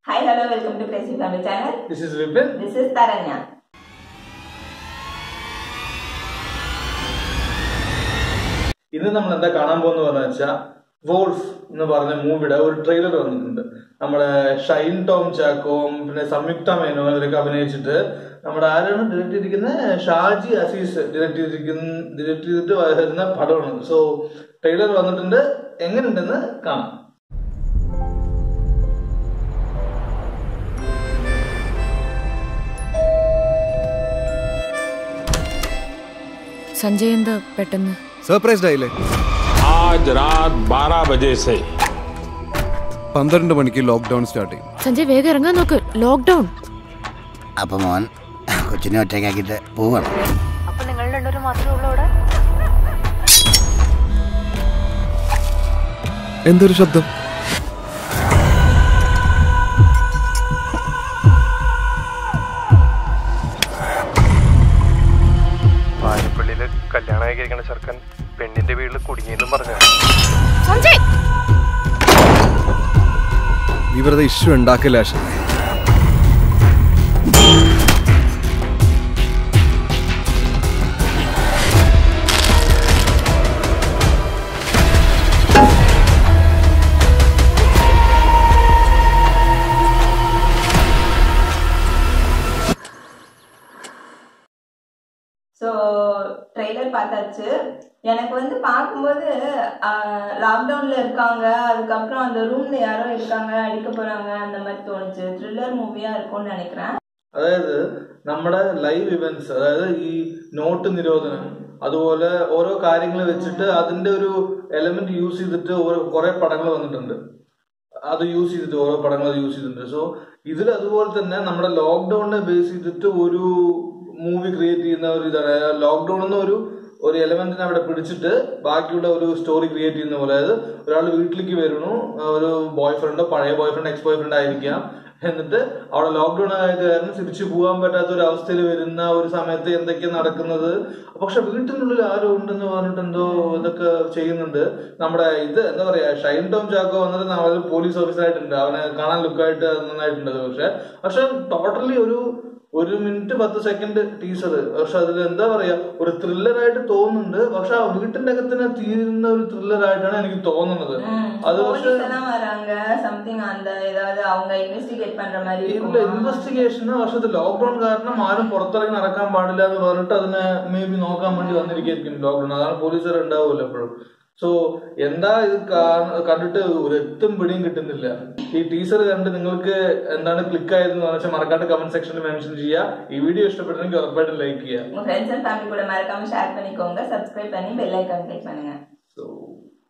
Hi, hello, welcome to Crazy Family Channel. This is Vipin. This is Taranya. ഇന്ന് നമ്മൾ എന്താ കാണാൻ പോകുന്ന പറഞ്ഞു വെച്ചാൽ വോൾഫ് എന്ന് പറഞ്ഞ മൂവിയുടെ ഒരു ട്രെയിലർ വന്നിട്ടുണ്ട് നമ്മുടെ ഷൈൻ ടോം ചാക്കോം പിന്നെ സംയുക്ത മേനോ ഇവരൊക്കെ അഭിനയിച്ചിട്ട് നമ്മുടെ ആരാണ് ഡയറക്ട് ചെയ്തിരിക്കുന്നത് ഷാജി അസീസ് ഡയറക്ട് ചെയ്തിരിക്കുന്ന ഡയറക്ട് ചെയ്തിട്ട് വരുന്ന പടമാണ് സോ ട്രെയിലർ വന്നിട്ടുണ്ട് എങ്ങനെയുണ്ടെന്ന് കാണാം സഞ്ജയ് എന്താ പെട്ടെന്ന് സർപ്രൈസ്ഡ് ആയില്ലേ आज रात 12 बजे से പന്ത്രണ്ട് മണിക്ക് ലോക്ക്ഡൌൺ സ്റ്റാർട്ട് ചെയ്യും സഞ്ജയ് വേഗം ഇറങ്ങാൻ നോക്ക് ലോക്ക്ഡൌൺ അപ്പൊ മോൻ കൊച്ചിനെ ഒറ്റയ്ക്കാക്കിയിട്ട് പോവാണ് എന്തൊരു ശബ്ദം പാരിപ്പള്ളിയില് കല്യാണം കഴിക്കുന്ന ചെറുക്കൻ പെണ്ണിന്റെ വീട്ടിൽ കുടുങ്ങിയെന്നും പറഞ്ഞു സഞ്ജയ് നീ വെറുതെ ഇഷ്യൂ ഉണ്ടാക്കില്ല ആശ ஸோ ட்ரெய்லர் பார்த்தாச்சு எனக்கு வந்து பார்க்கும்போது லாக்டவுனில் இருக்காங்க அதுக்கப்புறம் அந்த ரூமில் யாரோ இருக்காங்க அடிக்க போகிறாங்க அந்த மாதிரி தோணுச்சு த்ரில்லர் மூவியாக இருக்கும்னு நினைக்கிறேன் അതായത് നമ്മുടെ ലൈവ് ഇവന്റ്സ് അതായത് ഈ നോട്ട് നിരോധനം അതുപോലെ ഓരോ കാര്യങ്ങൾ വെച്ചിട്ട് അതിന്റെ ഒരു എലമെന്റ് യൂസ് ചെയ്തിട്ട് ഓരോ കുറെ പടങ്ങൾ വന്നിട്ടുണ്ട് അത് യൂസ് ചെയ്തിട്ട് ഓരോ പടങ്ങൾ യൂസ് ചെയ്തിട്ടുണ്ട് സോ ഇതിൽ അതുപോലെ തന്നെ നമ്മുടെ ലോക്ക്ഡൌണിനെ ബേസ് ചെയ്തിട്ട് ഒരു മൂവി ക്രിയേറ്റ് ചെയ്യുന്ന ഒരു ഇതാണ് ലോക്ക്ഡൌൺ എന്ന ഒരു ഒരു എലമെന്റിനെ അവിടെ പിടിച്ചിട്ട് ബാക്കിയുള്ള ഒരു സ്റ്റോറി ക്രിയേറ്റ് ചെയ്യുന്ന പോലെ അതായത് ഒരാൾ വീട്ടിലേക്ക് വരുന്നു ഒരു ബോയ് ഫ്രണ്ടോ പഴയ boyfriend ex boyfriend ആയിരിക്കാം എന്നിട്ട് അവിടെ ലോക്ക്ഡൌൺ ആയത് കാരണം തിരിച്ചു പോകാൻ പറ്റാത്ത ഒരു അവസ്ഥയിൽ വരുന്ന ഒരു സമയത്ത് എന്തൊക്കെയാ നടക്കുന്നത് പക്ഷെ വീട്ടിനുള്ളിൽ ആരോ ഉണ്ടെന്ന് പറഞ്ഞിട്ട് എന്തോ ഇതൊക്കെ ചെയ്യുന്നുണ്ട് നമ്മുടെ ഇത് എന്താ പറയാ ഷൈൻ ടോം ചാക്കോ വന്നിട്ട് നമ്മൾ പോലീസ് ഓഫീസറായിട്ടുണ്ട് അവനെ കാണാൻ ലുക്കായിട്ട് നന്നായിട്ടുണ്ട് പക്ഷെ പക്ഷെ ടോട്ടലി ഒരു ഒരു മിനിറ്റ് പത്ത് സെക്കൻഡ് ടീസർ പക്ഷെ അതിൽ എന്താ പറയാ ഒരു ത്രില്ലറായിട്ട് തോന്നുന്നുണ്ട് പക്ഷെ ആ വീട്ടിന്റെ അകത്തിന് തീരുന്ന ഒരു ത്രില്ലറായിട്ടാണ് എനിക്ക് തോന്നുന്നത് അത് പക്ഷെ போலீஸ் எல்லாம் வராங்க சம்திங் அந்த ஏதாவது அவங்க இன்வெஸ்டிகேட் பண்ற மாதிரி ഇല്ല இருக்குமா? ഇൻവെസ്റ്റിഗേഷന് പക്ഷെ ഇത് ലോക്ക്ഡൌൺ കാരണം ആരും പുറത്തിറങ്ങി നടക്കാൻ പാടില്ല എന്ന് പറഞ്ഞിട്ട് അതിനെ മേ ബി നോക്കാൻ വേണ്ടി വന്നിരിക്കും ലോക്ക്ഡൌൺ അതാണ് പോലീസുകാർ ഉണ്ടാവുമല്ലോ എപ്പോഴും സോ എന്താ ഇത് കാ- കണ്ടിട്ട് ഒരു എത്തും പിടിയും കിട്ടുന്നില്ല ഈ ടീസർ കണ്ട് നിങ്ങൾക്ക് എന്താണ് ക്ലിക്ക് ആയതെന്ന് വെച്ചാൽ മറക്കാണ്ട് കമന്റ് സെക്ഷനിൽ മെൻഷൻ ചെയ്യുക ഈ വീഡിയോ ഇഷ്ടപ്പെട്ടെങ്കിൽ ഉറപ്പായിട്ടും ലൈക്ക് ചെയ്യുക உங்க ஃப்ரெண்ட்ஸ் அண்ட் ஃபேமிலி கூட மறக்காம ஷேர் பண்ணிக்கோங்க சப்ஸ்கிரைப் பண்ணி பெல் ஐக்கான் கிளிக் பண்ணுங்க സോ